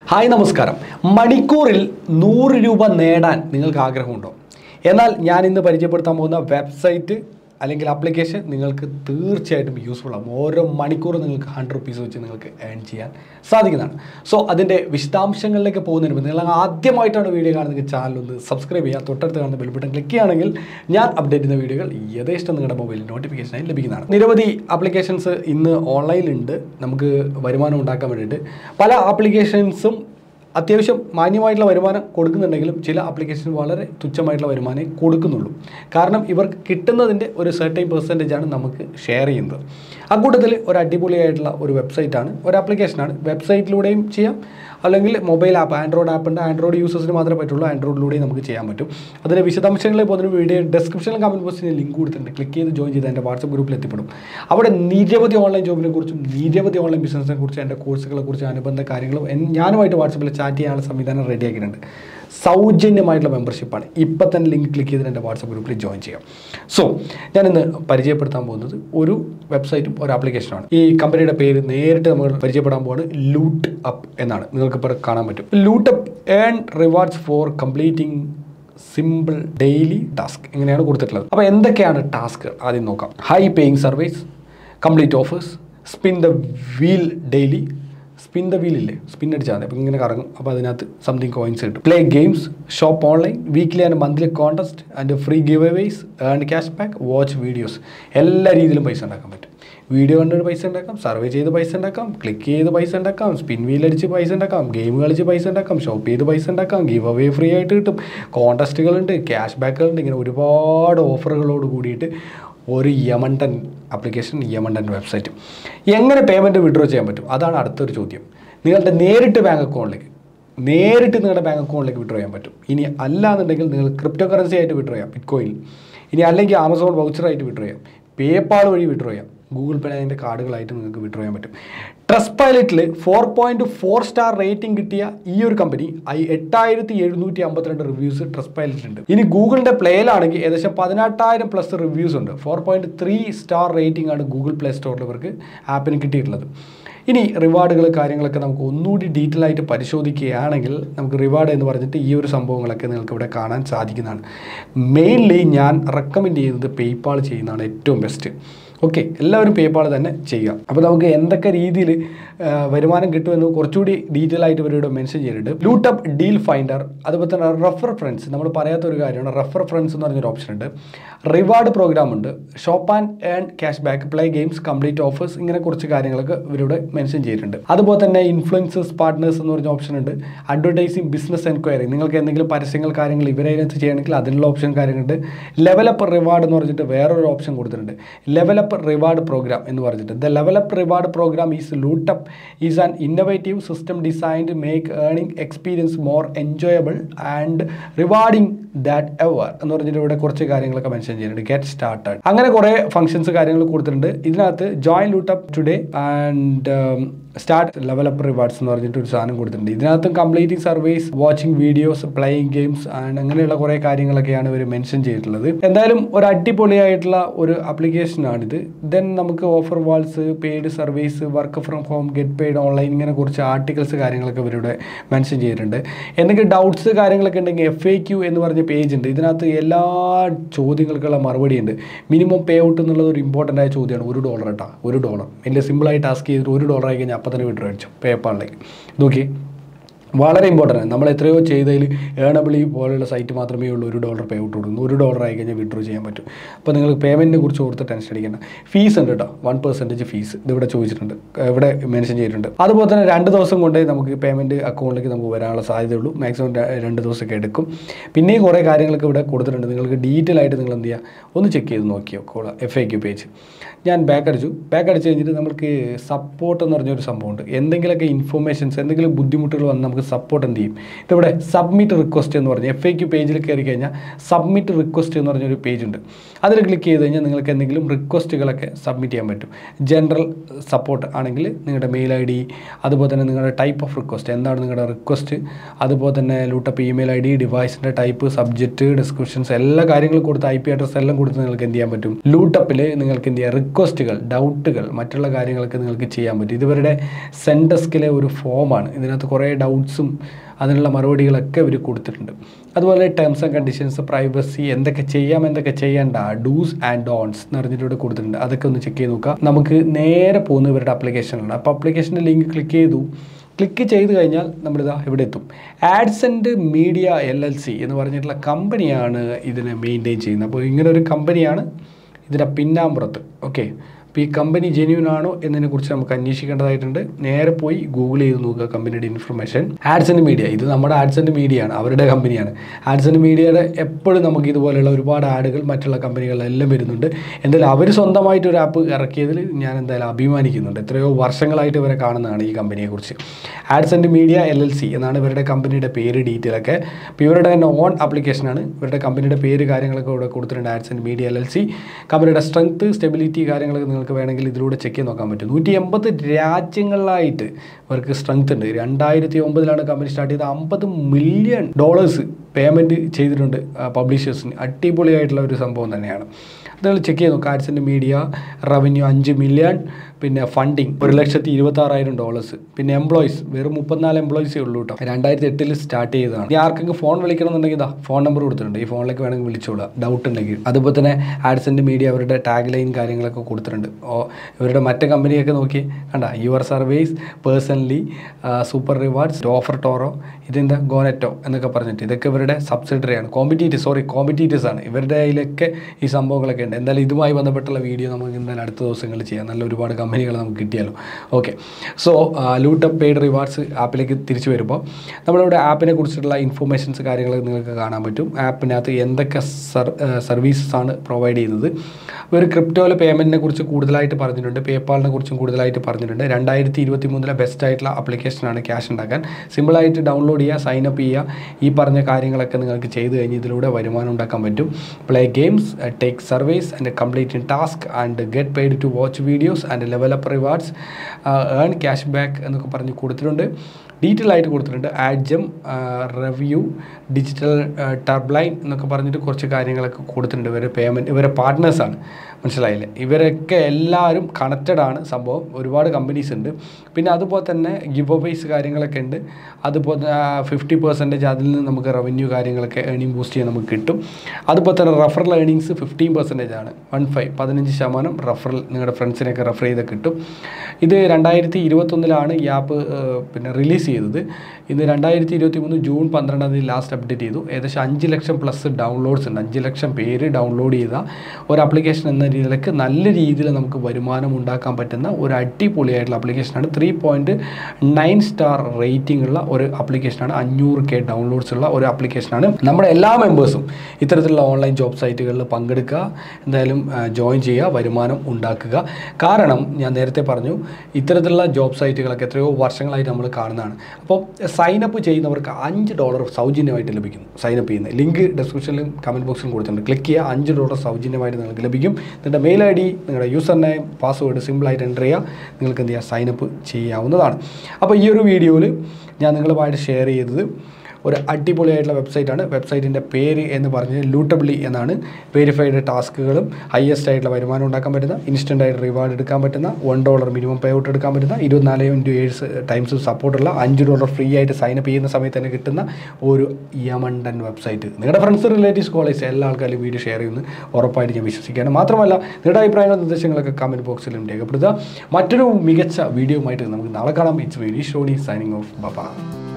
hi നമസ്കാരം മണിക്കൂറിൽ നൂറ് രൂപ നേടാൻ നിങ്ങൾക്ക് ആഗ്രഹമുണ്ടോ എന്നാൽ ഞാൻ ഇന്ന് പരിചയപ്പെടുത്താൻ പോകുന്ന വെബ്സൈറ്റ് അല്ലെങ്കിൽ ആപ്ലിക്കേഷൻ നിങ്ങൾക്ക് തീർച്ചയായിട്ടും യൂസ്ഫുൾ ആകും ഓരോ മണിക്കൂർ നിങ്ങൾക്ക് ഹൺഡ്രഡ് റുപ്പീസ് വെച്ച് നിങ്ങൾക്ക് ഏൺ ചെയ്യാൻ സാധിക്കുന്നതാണ് സോ അതിൻ്റെ വിശദാംശങ്ങളിലേക്ക് പോകുന്നതിന് മുമ്പ് നിങ്ങൾ ആദ്യമായിട്ടാണ് വീഡിയോ കാണുന്നത് ചാനൽ ഒന്ന് സബ്സ്ക്രൈബ് ചെയ്യുക തൊട്ടടുത്ത് കാണുന്ന ബെൽ ബട്ടൺ ക്ലിക്ക് ചെയ്യുകയാണെങ്കിൽ ഞാൻ അപ്ഡേറ്റ് ചെയ്യുന്ന വീഡിയോകൾ യഥേഷ്ടം നിങ്ങളുടെ മൊബൈലിൽ നോട്ടിഫിക്കേഷനായി ലഭിക്കുന്നതാണ് നിരവധി ആപ്ലിക്കേഷൻസ് ഇന്ന് ഓൺലൈനിലുണ്ട് നമുക്ക് വരുമാനം ഉണ്ടാക്കാൻ വേണ്ടിയിട്ട് പല ആപ്ലിക്കേഷൻസും അത്യാവശ്യം മാന്യമായിട്ടുള്ള വരുമാനം കൊടുക്കുന്നുണ്ടെങ്കിലും ചില ആപ്ലിക്കേഷൻ വളരെ തുച്ഛമായിട്ടുള്ള വരുമാനമേ കൊടുക്കുന്നുള്ളൂ കാരണം ഇവർക്ക് കിട്ടുന്നതിൻ്റെ ഒരു സെർട്ടൈൻ പെർസെൻറ്റേജ് ആണ് നമുക്ക് ഷെയർ ചെയ്യുന്നത് അക്കൂട്ടത്തിൽ ഒരു അടിപൊളിയായിട്ടുള്ള ഒരു വെബ്സൈറ്റാണ് ഒരു ആപ്ലിക്കേഷനാണ് വെബ്സൈറ്റിലൂടെയും ചെയ്യാം അല്ലെങ്കിൽ മൊബൈൽ ആപ്പ് ആൻഡ്രോയിഡ് ആപ്പ് ഉണ്ട് ആൻഡ്രോയിഡ് യൂസേഴ്സിന് മാത്രമേ പറ്റുള്ളൂ ആൻഡ്രോയിഡിലൂടെയും നമുക്ക് ചെയ്യാൻ പറ്റും അതിൻ്റെ വിശദാംശങ്ങളിലേക്ക് പോകുന്ന വീഡിയോ ഡിസ്ക്രിപ്ഷനിൽ കമൻറ്റ് ബോക്സിന് ലിങ്ക് കൊടുത്തിട്ടുണ്ട് ക്ലിക്ക് ചെയ്ത് ജോയിൻ ചെയ്ത് എൻ്റെ വാട്സപ്പ് ഗ്രൂപ്പിൽ എത്തിപ്പെടും അവിടെ നിരവധി ഓൺലൈൻ ജോബിനെ കുറിച്ചും നിരവധി ഓൺലൈൻ ബിസിനസ്സിനെ കുറിച്ചും എൻ്റെ കോഴ്സുകളെ കുറിച്ച് അനുബന്ധ കാര്യങ്ങളും എൻ- ഞാനുമായിട്ട് വാട്സപ്പിൽ ചാറ്റ് ചെയ്യാനുള്ള സംവിധാനം റെഡിയാക്കിയിട്ടുണ്ട് സൗജന്യമായിട്ടുള്ള മെമ്പർഷിപ്പാണ് ഇപ്പം തന്നെ ലിങ്ക് ക്ലിക്ക് ചെയ്തിട്ട് എൻ്റെ വാട്സപ്പ് ഗ്രൂപ്പിൽ ജോയിൻ ചെയ്യാം സോ ഞാനിന്ന് പരിചയപ്പെടുത്താൻ പോകുന്നത് ഒരു വെബ്സൈറ്റും ഒരു ആപ്ലിക്കേഷനാണ് ഈ കമ്പനിയുടെ പേര് നേരിട്ട് നമ്മൾ പരിചയപ്പെടാൻ പോകുന്നത് ലൂട്ട് അപ്പ് എന്നാണ് നിങ്ങൾക്ക് ഇപ്പോൾ കാണാൻ പറ്റും Loot Up earn rewards for completing simple daily task ഇങ്ങനെയാണ് കൊടുത്തിട്ടുള്ളത് അപ്പോൾ എന്തൊക്കെയാണ് ടാസ്ക് ആദ്യം നോക്കാം high paying service complete offers spin the wheel daily spin the wheel ഇല്ലേ സ്പിൻ അടിച്ചാൽ മതി അപ്പോൾ ഇങ്ങനെ കറങ്ങും അപ്പോൾ അതിനകത്ത് സംതിങ് കോയിൻസ് കിട്ടും play games shop online weekly and monthly contest and free giveaways earn cash back watch videos എല്ലാ രീതിയിലും പൈസ ഉണ്ടാക്കാൻ പറ്റും വീഡിയോ കണ്ടിട്ട് പൈസ ഉണ്ടാക്കാം സർവേ ചെയ്ത് പൈസ ഉണ്ടാക്കാം ക്ലിക്ക് ചെയ്ത് പൈസ ഉണ്ടാക്കാം സ്പിൻ വീൽ അടിച്ച് പൈസ ഉണ്ടാക്കാം ഗെയിം കളിച്ച് പൈസ ഉണ്ടാക്കാം ഷോപ്പ് ചെയ്ത് പൈസ ഉണ്ടാക്കാം ഗിവ് അവേ ഫ്രീ ആയിട്ട് കിട്ടും കോൺടെസ്റ്റുകളുണ്ട് ക്യാഷ് ബാക്കുകളുണ്ട് ഇങ്ങനെ ഒരുപാട് ഓഫറുകളോട് കൂടിയിട്ട് ഒരു യമണ്ടൻ ആപ്ലിക്കേഷൻ യമണ്ടൻ വെബ്സൈറ്റ് എങ്ങനെ പേയ്മെൻറ്റ് വിഡ്രോ ചെയ്യാൻ പറ്റും അതാണ് അടുത്തൊരു ചോദ്യം നിങ്ങളുടെ നേരിട്ട് ബാങ്ക് അക്കൗണ്ടിലേക്ക് നേരിട്ട് നിങ്ങളുടെ ബാങ്ക് അക്കൗണ്ടിലേക്ക് വിഡ്രോ ചെയ്യാൻ പറ്റും ഇനി അല്ല എന്നുണ്ടെങ്കിൽ നിങ്ങൾ ക്രിപ്റ്റോ കറൻസി ആയിട്ട് വിഡ്രോ ചെയ്യാം ബിറ്റ്കോയിൽ ഇനി അല്ലെങ്കിൽ ആമസോൺ വൗച്ചറായിട്ട് വിഡ്രോ ചെയ്യാം പേപ്പാൾ വഴി വിഡ്രോ ചെയ്യാം ഗൂഗിൾ പേ അതിൻ്റെ കാർഡുകളായിട്ട് നിങ്ങൾക്ക് വിഡ്രോ ചെയ്യാൻ പറ്റും ട്രസ്റ്റ് പൈലറ്റിൽ four point four star rating കിട്ടിയ ഈ ഒരു കമ്പനി ഐ എട്ടായിരത്തി എഴുന്നൂറ്റി അമ്പത്തിരണ്ട് റിവ്യൂസ് ട്രസ്റ്റ് പൈലറ്റിലുണ്ട് ഇനി ഗൂഗിളിൻ്റെ പ്ലേയിലാണെങ്കിൽ ഏകദേശം പതിനെട്ടായിരം പ്ലസ് റിവ്യൂസ് ഉണ്ട് four point three star rating ആണ് ഗൂഗിൾ പ്ലേ സ്റ്റോറിൽ ഇവർക്ക് ആപ്പിന് കിട്ടിയിട്ടുള്ളത് ഇനി റിവാർഡുകൾ കാര്യങ്ങളൊക്കെ നമുക്ക് ഒന്നുകൂടി ഡീറ്റെയിൽ ആയിട്ട് പരിശോധിക്കുകയാണെങ്കിൽ നമുക്ക് റിവാർഡ് എന്ന് പറഞ്ഞിട്ട് ഈ ഒരു സംഭവങ്ങളൊക്കെ നിങ്ങൾക്ക് ഇവിടെ കാണാൻ സാധിക്കുന്നതാണ് മെയിൻലി ഞാൻ റെക്കമെൻഡ് ചെയ്യുന്നത് പേയ്പാൾ ചെയ്യുന്നതാണ് ഏറ്റവും ബെസ്റ്റ് ഓക്കെ എല്ലാവരും പേയ്പാൾ തന്നെ ചെയ്യുക അപ്പോൾ നമുക്ക് എന്തൊക്കെ രീതിയിൽ വരുമാനം കിട്ടുമെന്ന് കുറച്ചുകൂടി ഡീറ്റെയിൽ ആയിട്ട് ഇവരോട് മെൻഷൻ ചെയ്തിട്ടുണ്ട് ലൂട്ടപ്പ് ഡീൽ ഫൈൻഡർ അതുപോലെ തന്നെ റെഫർ ഫ്രണ്ട്സ് നമ്മൾ പറയാത്ത ഒരു കാര്യമാണ് റെഫർ ഫ്രണ്ട്സ് എന്ന് പറഞ്ഞൊരു ഓപ്ഷൻ ഉണ്ട് റിവാർഡ് പ്രോഗ്രാം ഉണ്ട് shop and earn cash back play games complete offers ഇങ്ങനെ കുറച്ച് കാര്യങ്ങളൊക്കെ ഇവരുടെ മെൻഷൻ ചെയ്തിട്ടുണ്ട് അതുപോലെ തന്നെ ഇൻഫ്ലുവൻസേഴ്സ് പാർട്ട്നേഴ്സ് എന്ന് പറഞ്ഞ ഓപ്ഷൻ ഉണ്ട് അഡ്വർടൈസിങ് ബിസിനസ് എൻക്വയറി നിങ്ങൾക്ക് എന്തെങ്കിലും പരസ്യങ്ങൾ കാര്യങ്ങൾ ഇവരെ അതിനകത്ത് ചെയ്യണമെങ്കിൽ അതിനുള്ള ഓപ്ഷൻ കാര്യങ്ങളുണ്ട് ലെവലപ്പ് റിവാർഡ് എന്ന് പറഞ്ഞിട്ട് വേറൊരു ഓപ്ഷൻ കൊടുത്തിട്ടുണ്ട് ലെവലപ്പ് റിവാർഡ് പ്രോഗ്രാം എന്ന് പറഞ്ഞിട്ട് the level up reward program is Lootup is an innovative system designed make earning experience more enjoyable and rewarding that ever എന്ന് പറഞ്ഞിട്ട് ഇവിടെ കുറച്ച് കാര്യങ്ങളൊക്കെ മെൻഷൻ ചെയ്യുന്നുണ്ട് ഗെറ്റ് സ്റ്റാർട്ടഡ് അങ്ങനെ കുറേ ഫംഗ്ഷൻസ് കാര്യങ്ങൾ കൊടുത്തിട്ടുണ്ട് ഇതിനകത്ത് join Lootup today and start level up rewards എന്ന് പറഞ്ഞിട്ട് ഒരു സാധനം കൊടുത്തിട്ടുണ്ട് ഇതിനകത്തും completing service watching videos playing games and അങ്ങനെയുള്ള കുറേ കാര്യങ്ങളൊക്കെയാണ് ഇവർ മെൻഷൻ ചെയ്തിട്ടുള്ളത് എന്തായാലും ഒരു അടിപൊളിയായിട്ടുള്ള ഒരു ആപ്ലിക്കേഷനാണിത് ദെൻ നമുക്ക് offer walls paid service work from home get paid online ഇങ്ങനെ കുറച്ച് ആർട്ടിക്കിൾസ് കാര്യങ്ങളൊക്കെ ഇവരുടെ മെൻഷൻ ചെയ്തിട്ടുണ്ട് എന്തെങ്കിലും ഡൗട്ട്സ് കാര്യങ്ങളൊക്കെ ഉണ്ടെങ്കിൽ എഫ് എ ക്യു എന്ന് പറഞ്ഞ പേജ് ഉണ്ട് ഇതിനകത്ത് എല്ലാ ചോദ്യങ്ങൾക്കുള്ള മറുപടി ഉണ്ട് മിനിമം പേ ഔട്ട് എന്നുള്ളത് ഒരു ഇമ്പോർട്ടൻ്റ് ആയ ചോദ്യമാണ് ഒരു ഡോളർ കേട്ടോ ഒരു ഡോളർ വലിയ സിമ്പിളായി ടാസ്ക് ചെയ്തിട്ട് ഒരു ഡോളർ ആയി കഴിഞ്ഞാൽ അപ്പം തന്നെ വിഡ്രോ അടിച്ചു പേപ്പാളിലേക്ക് നോക്കി വളരെ ഇമ്പോർട്ടൻ്റ് ആണ് നമ്മൾ എത്രയോ ചെയ്തതിൽ ഏണബിളി പോലെയുള്ള സൈറ്റ് മാത്രമേ ഉള്ളൂ ഒരു ഡോളർ പേ ഔട്ട് കൊടുക്കുന്നു ഒരു ഡോളർ ആയി കഴിഞ്ഞാൽ വിഡ്രോ ചെയ്യാൻ പറ്റും അപ്പോൾ നിങ്ങൾ പേയ്മെൻറ്റിനെ കുറിച്ച് ഓർത്ത് ടെൻഷൻ അടിക്കേണ്ട ഫീസ് ഉണ്ട് കേട്ടോ വൺ പെർസെൻറ്റേജ് ഫീസ് ഇതിവിടെ ചോദിച്ചിട്ടുണ്ട് ഇവിടെ മെൻഷൻ ചെയ്തിട്ടുണ്ട് അതുപോലെ തന്നെ രണ്ട് ദിവസം കൊണ്ടേ നമുക്ക് പേയ്മെൻറ്റ് അക്കൗണ്ടിലേക്ക് നമുക്ക് വരാനുള്ള സാധ്യതയുള്ളൂ മാക്സിമം രണ്ട് ദിവസമൊക്കെ എടുക്കും പിന്നെയും കുറേ കാര്യങ്ങളൊക്കെ ഇവിടെ കൊടുത്തിട്ടുണ്ട് നിങ്ങൾക്ക് ഡീറ്റെയിൽ ആയിട്ട് നിങ്ങൾ എന്ത് ചെയ്യുക ഒന്ന് ചെക്ക് ചെയ്ത് നോക്കിയോ കോള എഫ് ഐ ക്യു പേജ് ഞാൻ ബാക്ക് അടിച്ചു ബാക്ക് അടിച്ച് കഴിഞ്ഞിട്ട് നമുക്ക് സപ്പോർട്ട് എന്ന് പറഞ്ഞൊരു സംഭവമുണ്ട് എന്തെങ്കിലുമൊക്കെ ഇൻഫർമേഷൻസ് എന്തെങ്കിലും ബുദ്ധിമുട്ടുകൾ വന്ന് നമുക്ക് സപ്പോർട്ട് എന്ത് ചെയ്യും ഇതിവിടെ സബ്മിറ്റ് റിക്വസ്റ്റ് എന്ന് പറഞ്ഞ് എഫ് ഐ ക്യു പേജിൽ കയറി കഴിഞ്ഞാൽ സബ്മിറ്റ് റിക്വസ്റ്റ് എന്ന് പറഞ്ഞൊരു പേജ് ഉണ്ട് അതിൽ ക്ലിക്ക് ചെയ്ത് കഴിഞ്ഞാൽ നിങ്ങൾക്ക് എന്തെങ്കിലും റിക്വസ്റ്റുകളൊക്കെ സബ്മിറ്റ് ചെയ്യാൻ പറ്റും ജനറൽ സപ്പോർട്ട് ആണെങ്കിൽ നിങ്ങളുടെ മെയിൽ ഐ ഡി അതുപോലെ തന്നെ നിങ്ങളുടെ ടൈപ്പ് ഓഫ് റിക്വസ്റ്റ് എന്താണ് നിങ്ങളുടെ റിക്വസ്റ്റ് അതുപോലെ തന്നെ ലൂട്ടപ്പ് ഇമെയിൽ ഐ ഡി ഡിവൈസിൻ്റെ ടൈപ്പ് സബ്ജക്റ്റ് ഡിസ്ക്രിപ്ഷൻസ് എല്ലാ കാര്യങ്ങളും കൊടുത്ത് ഐ പി അഡ്രസ് എല്ലാം കൊടുത്ത് നിങ്ങൾക്ക് എന്ത് ചെയ്യാൻ പറ്റും ലൂട്ടപ്പിൽ നിങ്ങൾക്ക് എന്ത് ചെയ്യാം റിക്വസ്റ്റുകൾ ഡൗട്ടുകൾ മറ്റുള്ള കാര്യങ്ങളൊക്കെ നിങ്ങൾക്ക് ചെയ്യാൻ പറ്റും ഇതുവരുടെ സെൻഡെസ്കിലെ ഒരു ഫോമാണ് ഇതിനകത്ത് കുറേ ഡൗട്ട്സ് ഡൗട്ട്സും അതിനുള്ള മറുപടികളൊക്കെ ഇവർ കൊടുത്തിട്ടുണ്ട് അതുപോലെ ടേംസ് ആൻഡ് കണ്ടീഷൻസ് പ്രൈവസി എന്തൊക്കെ ചെയ്യാം എന്തൊക്കെ ചെയ്യേണ്ട ഡൂസ് ആൻഡ് ഡോൺസ് എന്ന് പറഞ്ഞിട്ട് ഇവിടെ കൊടുത്തിട്ടുണ്ട് അതൊക്കെ ഒന്ന് ചെക്ക് ചെയ്ത് നോക്കുക നമുക്ക് നേരെ പോകുന്ന ഇവരുടെ ആപ്ലിക്കേഷനിലാണ് അപ്പോൾ ആപ്ലിക്കേഷൻ്റെ ലിങ്ക് ക്ലിക്ക് ചെയ്തു ക്ലിക്ക് ചെയ്ത് കഴിഞ്ഞാൽ നമ്മളിതാ ഇവിടെ എത്തും Adscend Media L L C എന്ന് പറഞ്ഞിട്ടുള്ള കമ്പനിയാണ് ഇതിനെ മെയിൻറ്റെയിൻ ചെയ്യുന്നത് അപ്പോൾ ഇങ്ങനെ ഒരു കമ്പനിയാണ് ഇതിൻ്റെ പിന്നാമ്പുറത്ത് ഓക്കെ അപ്പോൾ ഈ കമ്പനി ജെന്യൂൻ ആണോ എന്നതിനെക്കുറിച്ച് നമുക്ക് അന്വേഷിക്കേണ്ടതായിട്ടുണ്ട് നേരെ പോയി ഗൂഗിൾ ചെയ്ത് നോക്കുക കമ്പനിയുടെ ഇൻഫർമേഷൻ ആഡ്സെൻറ്റ് മീഡിയ ഇത് നമ്മുടെ ആഡ്സെൻറ്റ് മീഡിയ ആണ് അവരുടെ കമ്പനിയാണ് ആഡ്സെൻറ്റ് മീഡിയയുടെ എപ്പോഴും നമുക്ക് ഇതുപോലെയുള്ള ഒരുപാട് ആഡുകൾ മറ്റുള്ള കമ്പനികളിലെല്ലാം വരുന്നുണ്ട് എന്തായാലും അവർ സ്വന്തമായിട്ട് ഒരു ആപ്പ് ഇറക്കിയതിൽ ഞാൻ എന്തായാലും അഭിമാനിക്കുന്നുണ്ട് എത്രയോ വർഷങ്ങളായിട്ട് ഇവരെ കാണുന്നതാണ് ഈ കമ്പനിയെക്കുറിച്ച് Adscend Media L L C എന്നാണ് ഇവരുടെ കമ്പനിയുടെ പേര് ഡീറ്റെയിൽ ഒക്കെ അപ്പോൾ ഇവരുടെ തന്നെ ഓൺ ആപ്ലിക്കേഷനാണ് ഇവരുടെ കമ്പനിയുടെ പേര് കാര്യങ്ങളൊക്കെ ഇവിടെ കൊടുത്തിട്ടുണ്ട് Adscend Media L L C കമ്പനിയുടെ സ്ട്രെങ്ത് സ്റ്റെബിലിറ്റി കാര്യങ്ങളൊക്കെ നിങ്ങൾക്ക് വേണമെങ്കിൽ ഇതിലൂടെ ചെക്ക് ചെയ്ത് നോക്കാൻ പറ്റും നൂറ്റി എൺപത് രാജ്യങ്ങളിലായിട്ട് ഇവർക്ക് സ്ട്രെങ്ത് ഉണ്ട് രണ്ടായിരത്തി ഒമ്പതിലാണ് കമ്പനി സ്റ്റാർട്ട് ചെയ്ത് അമ്പത് മില്യൺ ഡോളേഴ്സ് പേയ്മെൻറ്റ് ചെയ്തിട്ടുണ്ട് പബ്ലിഷേഴ്സിന് അടിപൊളിയായിട്ടുള്ള ഒരു സംഭവം തന്നെയാണ് അതുപോലെ ചെക്ക് ചെയ്ത് നോക്കുക ആഡ്സിൻ്റെ മീഡിയ റവന്യൂ അഞ്ച് മില്യൺ പിന്നെ ഫണ്ടിങ് ഒരു ലക്ഷത്തി ഇരുപത്താറായിരം ഡോളേഴ്സ് പിന്നെ എംപ്ലോയീസ് വെറും മുപ്പത്തിനാല് എംപ്ലോയീസേ ഉള്ളൂ കേട്ടോ രണ്ടായിരത്തി എട്ടിൽ സ്റ്റാർട്ട് ചെയ്തതാണ് ഇനി ആർക്കെങ്കിലും ഫോൺ വിളിക്കണം എന്നുണ്ടെങ്കിൽ ഇതാ ഫോൺ നമ്പർ കൊടുത്തിട്ടുണ്ട് ഈ ഫോണിലേക്ക് വേണമെങ്കിൽ വിളിച്ചോളാം ഡൗട്ട് ഉണ്ടെങ്കിൽ അതുപോലെ തന്നെ ആഡ്സിൻ്റെ മീഡിയ അവരുടെ ടാഗ് ലൈൻ കാര്യങ്ങളൊക്കെ കൊടുത്തിട്ടുണ്ട് ഓ ഇവരുടെ മറ്റേ കമ്പനിയൊക്കെ നോക്കി കണ്ട your service personally super rewards OfferToro ഇതിൻ്റെ ഗോനെറ്റോ എന്നൊക്കെ പറഞ്ഞിട്ട് ഇതൊക്കെ ഇവരുടെ സബ്സിഡറിയാണ് കോമ്പറ്റീറ്റീവ് സോറി കോമ്പറ്റീറ്റീവ്സ് ആണ് ഇവരുടെ കയ്യിലൊക്കെ ഈ സംഭവങ്ങളൊക്കെ ഉണ്ട് എന്തായാലും ഇതുമായി ബന്ധപ്പെട്ടുള്ള വീഡിയോ നമുക്ക് എന്തായാലും അടുത്ത ദിവസങ്ങളിൽ ചെയ്യാം നല്ല ഒരുപാട് കമ്പനികൾ നമുക്ക് കിട്ടിയാലോ okay so Lootup paid rewards ആപ്പിലേക്ക് തിരിച്ചു വരുമ്പോൾ നമ്മളിവിടെ ആപ്പിനെ കുറിച്ചിട്ടുള്ള ഇൻഫർമേഷൻസ് കാര്യങ്ങൾ നിങ്ങൾക്ക് കാണാൻ പറ്റും ആപ്പിനകത്ത് എന്തൊക്കെ സർ സർവീസസ് ആണ് പ്രൊവൈഡ് ചെയ്യുന്നത് ഒരു ക്രിപ്റ്റോയിലെ പേയ്മെൻറ്റിനെ കുറിച്ച് കൂടുതലായിട്ട് പറഞ്ഞിട്ടുണ്ട് പേപ്പാളിനെ കുറിച്ചും കൂടുതലായിട്ട് പറഞ്ഞിട്ടുണ്ട് രണ്ടായിരത്തി ഇരുപത്തി മൂന്നിലെ ബെസ്റ്റ് ആയിട്ടുള്ള ആപ്ലിക്കേഷനാണ് ക്യാഷ് ഉണ്ടാക്കാൻ സിമ്പിളായിട്ട് ഡൗൺലോഡ് ചെയ്യുക സൈൻ അപ്പ് ചെയ്യുക ഈ പറഞ്ഞ കാര്യങ്ങളൊക്കെ നിങ്ങൾക്ക് ചെയ്ത് കഴിഞ്ഞ് ഇതിലൂടെ വരുമാനം ഉണ്ടാക്കാൻ പറ്റും play games take service and complete in task and get paid to watch videos and level up rewards earn cash back എന്നൊക്കെ പറഞ്ഞ് കൊടുത്തിട്ടുണ്ട് ഡീറ്റെയിൽ ആയിട്ട് കൊടുത്തിട്ടുണ്ട് ആഡ്ജം റിവ്യൂ ഡിജിറ്റൽ ടർബ്ലൈൻ എന്നൊക്കെ പറഞ്ഞിട്ട് കുറച്ച് കാര്യങ്ങളൊക്കെ കൊടുത്തിട്ടുണ്ട് ഇവരെ പേയ്മെൻറ്റ് ഇവരെ പാർട്ട്നേഴ്സാണ് മനസ്സിലായില്ലേ ഇവരൊക്കെ എല്ലാവരും കണക്റ്റഡ് ആണ് സംഭവം ഒരുപാട് കമ്പനീസ് ഉണ്ട് പിന്നെ അതുപോലെ തന്നെ ഗിവ് അവേസ് കാര്യങ്ങളൊക്കെ ഉണ്ട് അതുപോലെ ഫിഫ്റ്റി പെർസെൻറ്റേജ് അതിൽ നിന്ന് നമുക്ക് റവന്യൂ കാര്യങ്ങളൊക്കെ ഏണിംഗ് ബൂസ്റ്റ് ചെയ്യാൻ നമുക്ക് കിട്ടും അതുപോലെ തന്നെ റഫറൽ ഏണിങ്സ് ഫിഫ്റ്റീൻ പെർസെൻറ്റേജ് ആണ് വൺ ഫൈവ് പതിനഞ്ച് ശതമാനം റഫറൽ നിങ്ങളുടെ ഫ്രണ്ട്സിനെയൊക്കെ റെഫർ ചെയ്ത് കിട്ടും ഇത് രണ്ടായിരത്തി ഇരുപത്തൊന്നിലാണ് ഈ ആപ്പ് പിന്നെ റിലീസ് ചെയ്തത് ഇന്ന് രണ്ടായിരത്തി ഇരുപത്തി മൂന്ന് ജൂൺ പന്ത്രണ്ടാം തീയതി ലാസ്റ്റ് അപ്ഡേറ്റ് ചെയ്തു ഏകദേശം അഞ്ച് ലക്ഷം പ്ലസ് ഡൗൺലോഡ്സ് ഉണ്ട് അഞ്ച് ലക്ഷം പേര് ഡൗൺലോഡ് ചെയ്ത ഒരു ആപ്ലിക്കേഷൻ എന്ന രീതിയിലേക്ക് നല്ല രീതിയിൽ നമുക്ക് വരുമാനം ഉണ്ടാക്കാൻ പറ്റുന്ന ഒരു അടിപൊളിയായിട്ടുള്ള ആപ്ലിക്കേഷനാണ് three point nine star rating ഉള്ള ഒരു ആപ്ലിക്കേഷനാണ് അഞ്ഞൂറ് കെ ഡൗൺലോഡ്സ് ഉള്ള ഒരു ആപ്ലിക്കേഷനാണ് നമ്മുടെ എല്ലാ മെമ്പേഴ്സും ഇത്തരത്തിലുള്ള ഓൺലൈൻ ജോബ് സൈറ്റുകളിൽ പങ്കെടുക്കുക എന്തായാലും ജോയിൻ ചെയ്യുക വരുമാനം ഉണ്ടാക്കുക കാരണം ഞാൻ നേരത്തെ പറഞ്ഞു ഇത്തരത്തിലുള്ള ജോബ് സൈറ്റുകളൊക്കെ എത്രയോ വർഷങ്ങളായിട്ട് നമ്മൾ കാണുന്നതാണ് അപ്പോൾ സൈൻ അപ്പ് ചെയ്യുന്നവർക്ക് അഞ്ച് ഡോളർ സൗജന്യമായിട്ട് ലഭിക്കുന്നു സൈൻ അപ്പ് ചെയ്യുന്നത് ലിങ്ക് ഡിസ്ക്രിപ്ഷനിലും കമൻറ്റ് ബോക്സിലും കൊടുത്തിട്ടുണ്ട് ക്ലിക്ക് ചെയ്യുക അഞ്ച് ഡോളർ സൗജന്യമായിട്ട് നിങ്ങൾക്ക് ലഭിക്കും നിങ്ങളുടെ മെയിൽ ഐ ഡി നിങ്ങളുടെ യൂസർ നെയിം പാസ്വേഡ് സിമ്പിളായിട്ട് എൻ്റർ ചെയ്യുക നിങ്ങൾക്ക് എന്ത് ചെയ്യുക സൈൻ അപ്പ് ചെയ്യാവുന്നതാണ് അപ്പോൾ ഈ ഒരു വീഡിയോയിൽ ഞാൻ നിങ്ങളുമായിട്ട് ഷെയർ ചെയ്തത് ഒരു അടിപൊളിയായിട്ടുള്ള വെബ്സൈറ്റാണ് വെബ്സൈറ്റിൻ്റെ പേര് എന്ന് പറഞ്ഞത് ലൂട്ടബിളി എന്നാണ് വെരിഫൈഡ് ടാസ്കുകളും ഹയസ്റ്റ് ആയിട്ടുള്ള വരുമാനം ഉണ്ടാക്കാൻ പറ്റുന്ന ഇൻസ്റ്റൻ്റ് ആയിട്ട് റിവാർഡ് എടുക്കാൻ പറ്റുന്ന one dollar minimum pay out എടുക്കാൻ പറ്റുന്ന ഇരുപത്തിനാല് ഇൻറ്റു ഏഴ് ടൈംസ് സപ്പോർട്ടുള്ള അഞ്ച് ഡോളർ ഫ്രീ ആയിട്ട് സൈൻ അപ്പ് ചെയ്യുന്ന സമയത്ത് തന്നെ കിട്ടുന്ന ഒരു യമണ്ടൻ വെബ്സൈറ്റ് നിങ്ങളുടെ ഫ്രണ്ട്സ് റിലേറ്റീവ്സ് കോളേജ് എല്ലാ ആൾക്കാരും വീഡിയോ ഷെയർ ചെയ്യുന്നു ഉറപ്പായിട്ട് ഞാൻ വിശ്വസിക്കുകയാണ് മാത്രമല്ല നിങ്ങളുടെ അഭിപ്രായങ്ങളും നിർദ്ദേശങ്ങളൊക്കെ കമൻറ്റ് ബോക്സിലും രേഖപ്പെടുത്തുക മറ്റൊരു മികച്ച വീഡിയോയുമായിട്ട് നമുക്ക് നാളെ കാണാം ഇറ്റ്സ് വെരി ഷോണി സൈനിങ് ഓഫ് ബബ